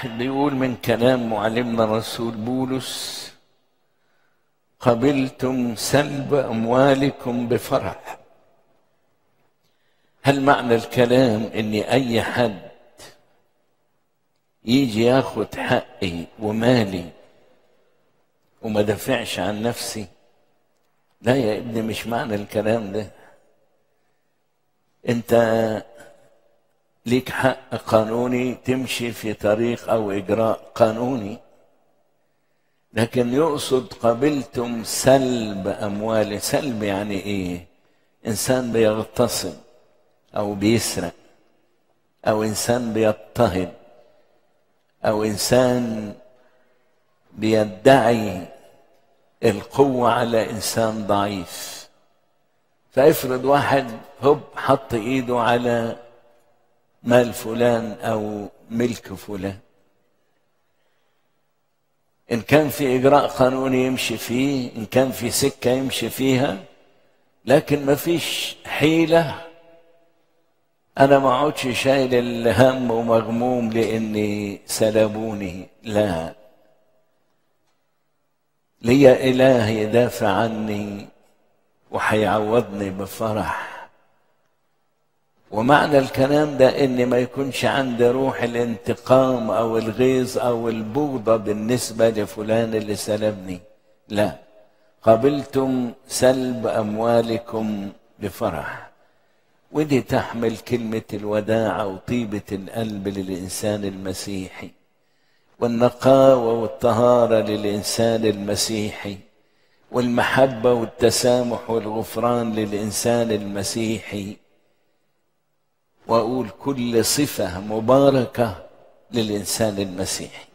واحد بيقول من كلام معلمنا الرسول بولس قبلتم سلب اموالكم بفرح هل معنى الكلام ان اي حد يجي ياخد حقي ومالي وما دافعش عن نفسي لا يا ابني مش معنى الكلام ده انت ليك حق قانوني تمشي في طريق او اجراء قانوني لكن يقصد قبلتم سلب اموال سلب يعني ايه انسان بيغتصب او بيسرق او انسان بيضطهد او انسان بيدعي القوه على انسان ضعيف فافرض واحد هب حط ايده على مال فلان او ملك فلان ان كان في اجراء قانوني يمشي فيه ان كان في سكه يمشي فيها لكن ما فيش حيله انا ما اقعدش شايل الهم ومغموم لاني سلبوني لا ليا اله يدافع عني وهيعوضني بفرح ومعنى الكلام ده ان ما يكونش عندي روح الانتقام او الغيظ او البغضة بالنسبة لفلان اللي سلبني لا قبلتم سلب اموالكم بفرح ودي تحمل كلمة الوداعة وطيبة القلب للإنسان المسيحي والنقاوة والطهارة للإنسان المسيحي والمحبة والتسامح والغفران للإنسان المسيحي واقول كل صفه مباركه للانسان المسيحي